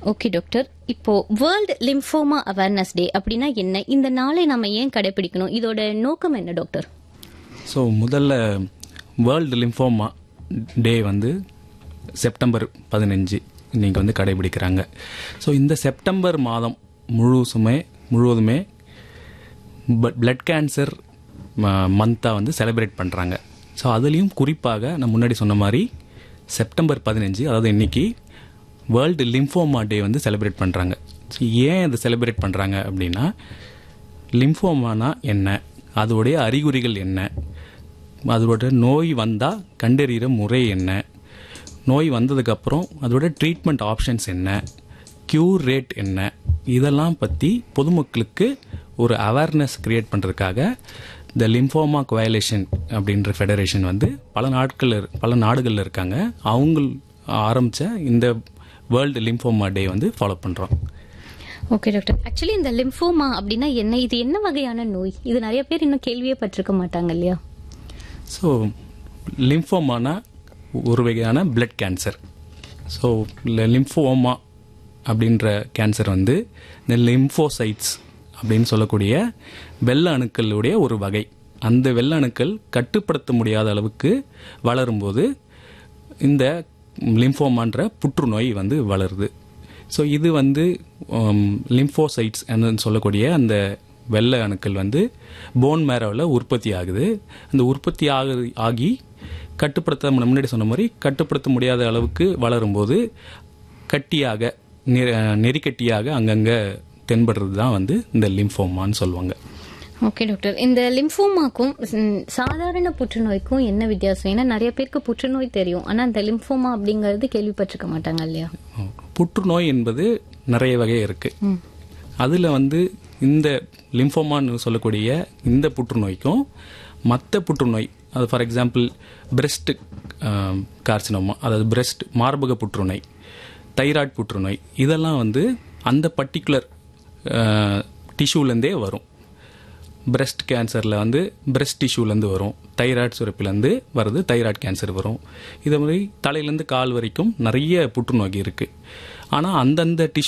okay doctor இப்போ world lymphoma awareness day அப்படின்னா என்ன இந்த நாளை நம்ம ஏன் கடைபிடிக்கணும் இதோட நோக்கம் என்ன டாக்டர் ஸோ முதல்ல வேர்ல்டு லிம்ஃபோமா டே வந்து செப்டம்பர் பதினஞ்சு இன்னைக்கு வந்து கடைபிடிக்கிறாங்க ஸோ இந்த செப்டம்பர் மாதம் முழுசுமே முழுவதுமே பிளட் கேன்சர் மந்தாக வந்து செலிப்ரேட் பண்ணுறாங்க ஸோ அதுலேயும் குறிப்பாக நான் முன்னாடி சொன்ன மாதிரி செப்டம்பர் பதினஞ்சு அதாவது இன்னைக்கு வேர்ல்டு லிம்ஃபோமா டே வந்து செலிப்ரேட் பண்ணுறாங்க ஸோ ஏன் அதை செலிப்ரேட் பண்ணுறாங்க அப்படின்னா லிம்ஃபோமானா என்ன அதோடைய அறிகுறிகள் என்ன அதோட நோய் வந்தால் கண்டறிகிற முறை என்ன நோய் வந்ததுக்கப்புறம் அதோட ட்ரீட்மெண்ட் ஆப்ஷன்ஸ் என்ன க்யூர் ரேட் என்ன இதெல்லாம் பற்றி பொதுமக்களுக்கு ஒரு அவேர்னஸ் கிரியேட் பண்ணுறதுக்காக இந்த லிம்ஃபோமா கோயலேஷன் அப்படின்ற ஃபெடரேஷன் வந்து பல நாட்கள் பல நாடுகளில் இருக்காங்க அவங்க ஆரம்பித்த இந்த வேர்ல்டு லிம்ஃபோமா டே வந்து ஃபாலோ பண்ணுறோம் ஓகே டாக்டர் ஆக்சுவலி இந்த லிம்ஃபோமா அப்படின்னா என்ன இது என்ன வகையான நோய் இது நிறைய பேர் இன்னும் கேள்வியே பட்டிருக்க மாட்டாங்க இல்லையா ஸோ லிம்ஃபோமானா ஒரு வகையான பிளட் கேன்சர் ஸோ லிம்ஃபோமா அப்படின்ற கேன்சர் வந்து இந்த லிம்ஃபோசைட்ஸ் அப்படின்னு சொல்லக்கூடிய வெள்ள அணுக்களுடைய ஒரு வகை அந்த வெள்ள அணுக்கள் கட்டுப்படுத்த முடியாத அளவுக்கு வளரும்போது இந்த லிம்ஃபோமான்ற புற்றுநோய் வந்து வளருது ஸோ இது வந்து லிம்ஃபோசைட்ஸ் என்று சொல்லக்கூடிய அந்த வெள்ளை அணுக்கள் வந்து போன் மேரோவில் உற்பத்தி ஆகுது அந்த உற்பத்தி ஆகு ஆகி கட்டுப்படுத்த நம்ம முன்னாடி சொன்ன மாதிரி கட்டுப்படுத்த முடியாத அளவுக்கு வளரும்போது கட்டியாக நெ- நெறிக்கட்டியாக அங்கங்கே தென்படுறது தான் வந்து இந்த லிம்ஃபோமான்னு சொல்லுவாங்க ஓகே டாக்டர் இந்த லிம்ஃபோமாக்கும் ம், சாதாரண புற்றுநோய்க்கும் என்ன வித்தியாசம் ஏன்னா நிறைய பேருக்கு புற்றுநோய் தெரியும் ஆனா இந்த லிம்ஃபோமா அப்படிங்கறது கேள்விப்பட்டிருக்க மாட்டாங்க இல்லையா புற்றுநோய் என்பது நிறைய வகை இருக்கு அதுல வந்து இந்த லிம்ஃபோமான்னு சொல்லக்கூடிய இந்த புற்றுநோய்க்கும் மற்ற புற்றுநோய் அது ஃபார் எக்ஸாம்பிள் பிரெஸ்ட் கார்சினோமா அதாவது பிரெஸ்ட் மார்பக புற்றுநோய் தைராய்டு புற்றுநோய் இதெல்லாம் வந்து அந்த பர்டிகுலர் டிஷ்யூலேருந்தே வரும் பிரஸ்ட் கேன்சரில் வந்து பிரஸ்ட் டிஷ்யூலேருந்து வரும் தைராய்டு சுரப்பிலேருந்து வருது தைராய்டு கேன்சர் வரும் இதே மாதிரி தலையிலேருந்து கால் வரைக்கும் நிறைய புற்றுநோய் இருக்குது ஆனால் அந்தந்த டிஷ்யூ